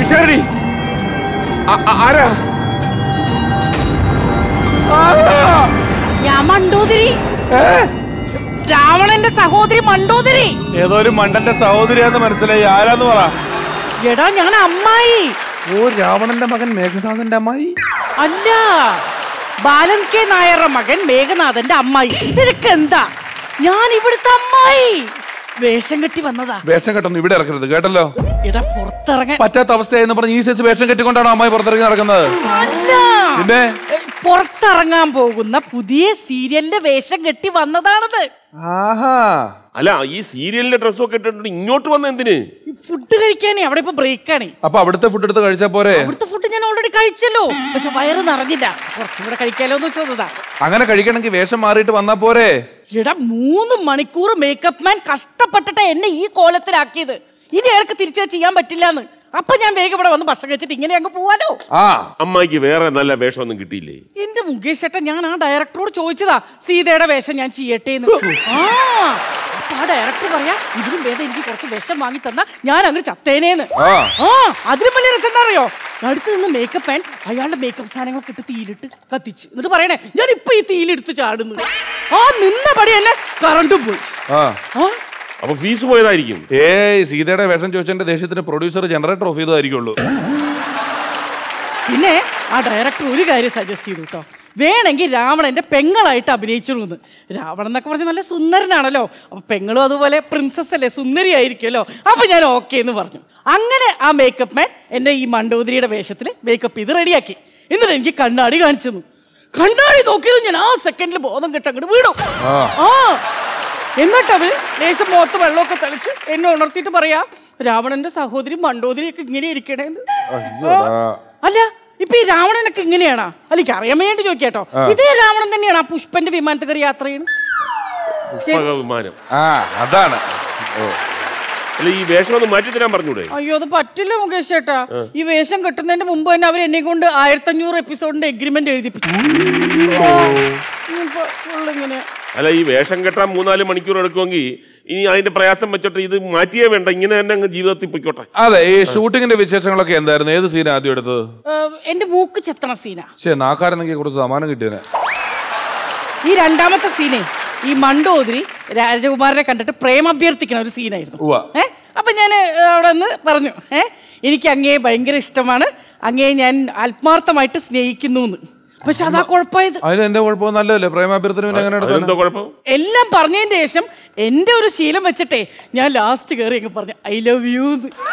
പിഷാരടി ആ- ആ- ആരാ ആരാ? ഞാൻ മണ്ടോദരി ഏ? രാവണന്റെ സഹോദരി മണ്ടോദരി ഏതോ ഒരു മണ്ടന്റെ സഹോദരിയാന്ന് മനസ്സിലായി ആരാന്ന് പറ എടാ ഞാൻ അമ്മായി ഓ രാവണന്റെ മകൻ മേഘനാഥന്റെ അമ്മായി അല്ല ബാലൻ കെ നായരുടെ മകൻ മേഘനാഥന്റെ അമ്മായി നിനക്ക് എന്താ ഞാൻ ഇവിടുത്തെ അമ്മായി വേഷം കെട്ടി വന്നതാ വേഷം കെട്ടൊന്നും ഇവിടെ ഇറക്കരുത് കേട്ടല്ലോ ഇടാ പുറത്തിറങ്ങാൻ പറ്റാത്ത അവസ്ഥയെന്ന് പറഞ്ഞ് ഈ സൈസ് വേഷം കെട്ടിക്കൊണ്ടാണ് അമ്മായി പുറത്തിറങ്ങി നടക്കുന്നത് അല്ല പിന്നെ ഏ, പുറത്തിറങ്ങാൻ പോകുന്ന പുതിയ സീരിയലിന്റെ വേഷം കെട്ടി വന്നതാണത് ആഹാ അല്ല ഈ സീരിയലിന്റെ ഡ്രസ്സൊക്കെ ഇട്ടിട്ട് ഇങ്ങോട്ട് വന്ന എന്തിന് ഫുഡ് കഴിക്കാനേ അവിടെ ഇപ്പൊ ബ്രേക്കാണേ അപ്പൊ അവിടുത്തെ ഫുഡ് എടുത്ത് കഴിച്ചാ പോരെ അവിടുത്തെ ഫുഡ് ഞാൻ ഓൾറെഡി കഴിച്ചല്ലോ പക്ഷെ വയറ് നിറഞ്ഞില്ല കുറച്ചും കൂടെ കഴിക്കാലോ എന്ന് വെച്ചതാ അങ്ങനെ കഴിക്കണമെങ്കിൽ വേഷം മാറിയിട്ട് വന്നാ പോരെ എടാ മൂന്ന് മണിക്കൂർ മേക്കപ്പ് മാൻ കഷ്ടപ്പെട്ടിട്ട് എന്നെ ഈ കോലത്തിലാക്കിയത് ഇനി അയാൾക്ക് തിരിച്ചാ ചെയ്യാൻ പറ്റില്ലാന്ന് അപ്പൊ ഞാൻ വേഗം ഇവിടെ വന്ന് ഭക്ഷണം കഴിച്ചിട്ട് ഇങ്ങനെ അങ്ങ് പോവാലോ ആ അമ്മായിക്ക് വേറെ നല്ല വേഷമൊന്നും കിട്ടിയില്ലേ എന്റെ മുകേഷ് ഏട്ടാ ഞാൻ ആ ഡയറക്ടറോട് ചോദിച്ചതാ സീതയുടെ വേഷം ഞാൻ ചെയ്യട്ടെ എന്ന് ആ അപ്പൊ ആ ഡയറക്ടർ പറയാ ഇതിലും ഭേദം എനിക്ക് കുറച്ച് വിഷം വാങ്ങി തന്നാ ഞാൻ അങ്ങ് ചത്തേനേന്ന് ആ. ആ അതിലും വലിയ രസം എന്താ അറിയോ അടുത്ത് നിന്ന് മേക്കപ്പ് മാൻ അയാളുടെ മേക്കപ്പ് സാധനങ്ങളൊക്കെ ഇട്ട് തീയിലിട്ട് കത്തിച്ച് എന്നിട്ട് പറയണേ ഞാൻ ഇപ്പൊ ഈ തീയിലെടുത്ത് ചാടുന്നു ആ നിന്ന പടി എന്നെ കറണ്ടും പോയി ആ ആ അപ്പൊ ഫീസ് പോയതായിരിക്കും ഏയ് സീതയുടെ വേഷം ചോദിച്ചതിന്റെ ദേഷ്യത്തിന് പ്രൊഡ്യൂസർ ജനറേറ്റർ ഓഫ് ചെയ്തതായിരിക്കുള്ളൂ പിന്നെ ആ ഡയറക്ടർ ഒരു കാര്യം സജസ്റ്റ് ചെയ്തു കേട്ടോ വേണമെങ്കിൽ രാവണന്റെ പെങ്ങളായിട്ട് അഭിനയിച്ചോളൂ എന്ന് രാവണൻ എന്നൊക്കെ പറഞ്ഞ നല്ല സുന്ദരനാണല്ലോ അപ്പൊ പെങ്ങളും അതുപോലെ പ്രിൻസസ് അല്ലേ സുന്ദരി ആയിരിക്കുമല്ലോ അപ്പൊ ഞാൻ ഓക്കെ എന്ന് പറഞ്ഞു അങ്ങനെ ആ മേക്കപ്പ് മാൻ എന്നെ ഈ മണ്ടോദരിയുടെ വേഷത്തിൽ മേക്കപ്പ് ചെയ്ത് റെഡിയാക്കി എന്നിട്ട് എനിക്ക് കണ്ണാടി കാണിച്ചു തന്നു കണ്ണാടി നോക്കിയത് ഞാൻ ആ സെക്കൻഡിൽ ബോധം കെട്ട് അങ്ങോട്ട് വീണു ആ എന്നിട്ട് അവര് ലേശം മുഖത്ത് വെള്ളമൊക്കെ തളിച്ച് എന്നെ ഉണർത്തിയിട്ട് പറയാ രാവണന്റെ സഹോദരി മണ്ടോദരിയൊക്കെ ഇങ്ങനെ ഇരിക്കണേന്ന് ആ. അല്ല ഇപ്പൊ ഈ രാവണനൊക്കെ ഇങ്ങനെയാണോ അല്ല എനിക്ക് അറിയാൻ വേണ്ടി ചോദിക്കാട്ടോ ഇതേ രാവണൻ തന്നെയാണ് ആ പുഷ്പന്റെ വിമാനത്തിൽ കയറി യാത്ര ചെയ്യുന്നത് പുഷ്പക വിമാനം ആ അതാണ് അല്ല ഈ വേഷം ഒന്ന് മാറ്റി തരാൻ പറഞ്ഞൂടെ അയ്യോ അത് പറ്റില്ല മുകേഷ് ചേട്ടാ ഈ വേഷം കെട്ടുന്നതിന്റെ മുമ്പ് തന്നെ അവർ എന്നെ കൊണ്ട് ആയിരത്തഞ്ഞൂറ് എപ്പിസോഡിന്റെ എഗ്രിമെന്റ് എഴുതിപ്പിച്ചു ആ, ഇനിയിപ്പോ full ഇങ്ങനെയാ. അല്ല ഈ വേഷം കെട്ടാൻ മൂന്നാല് മണിക്കൂർ എടുക്കുമെങ്കിൽ ഇനി അതിന്റെ പ്രയാസം വെച്ചിട്ട് ഇത് മാറ്റിയേ വേണ്ട ഇങ്ങനെ തന്നെ അങ്ങ് ജീവിതത്തിൽ പൊയ്ക്കോട്ടെ അതെ ഈ ഷൂട്ടിങ്ങിന്റെ വിശേഷങ്ങളൊക്കെ എന്തായിരുന്നു ഏത് സീൻ ആദ്യം എടുത്തത് ഏ, എന്റെ മൂക്ക് ചെത്തണ സീനാ ശരി നാക്കാരെന്നെങ്കിൽ കുറച്ച് സമ്മാനം കിട്ടിയനെ ഈ രണ്ടാമത്തെ സീനെ ഈ മണ്ടോദരി രാജകുമാരനെ കണ്ടിട്ട് പ്രേമ അഭ്യർത്ഥിക്കുന്ന ഒരു സീനായിരുന്നു ഉവ്വ. ഏ അപ്പൊ ഞാൻ അവിടെ നിന്ന് പറഞ്ഞു ഏ എനിക്ക് അങ്ങേ ഭയങ്കര ഇഷ്ടമാണ് അങ്ങേ ഞാൻ ആത്മാർത്ഥമായിട്ട് സ്നേഹിക്കുന്നു എന്ന് പക്ഷെ അതാ കുഴപ്പമായത് അതിന് എന്താ കുഴപ്പം നല്ലതല്ലേ പ്രേമാഭ്യർത്ഥന പിന്നെ എങ്ങനെ എടുത്തത് അതെന്തോ കുഴപ്പം എല്ലാം പറഞ്ഞതിന് ശേഷം എന്റെ ഒരു ശീലം വെച്ചിട്ടേ ഞാൻ ലാസ്റ്റ് കയറി അങ്ങ് പറഞ്ഞു ഐ ലവ് യു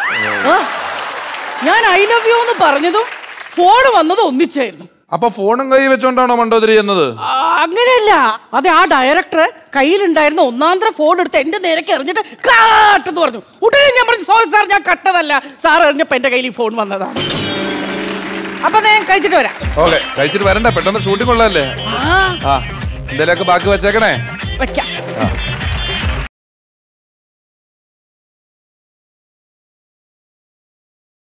ഞാൻ ഐ ലവ് യു എന്ന് പറഞ്ഞതും ഫോൺ വന്നതും ഒന്നിച്ചായിരുന്നു അപ്പൊ ഫോണും കൈ വെച്ചോണ്ടാണോ മണ്ടോദരി എന്നത് ആ, അങ്ങനെയല്ല അതെ ആ ഡയറക്ടർ കയ്യിലുണ്ടായിരുന്ന ഒന്നാന്തര ഫോൺ എടുത്ത് എന്റെ നേരക്ക് എറിഞ്ഞിട്ട് കാട്ടെന്ന് പറഞ്ഞു ഉടനെ ഞാൻ പറഞ്ഞു സോറി സാർ ഞാൻ കട്ടതല്ല സാർ എറിഞ്ഞപ്പോ എന്റെ കയ്യിൽ ഈ ഫോൺ വന്നതാണ് അപ്പൊ ഞാൻ കഴിച്ചിട്ട് വരാം ഓക്കെ കഴിച്ചിട്ട് വരണ്ട പെട്ടെന്ന് ഷൂട്ടിംഗ് കൊള്ളാല്ലേ ആ ആ എന്തേലൊക്കെ ബാക്കി വെച്ചേക്കണേ വെക്കാം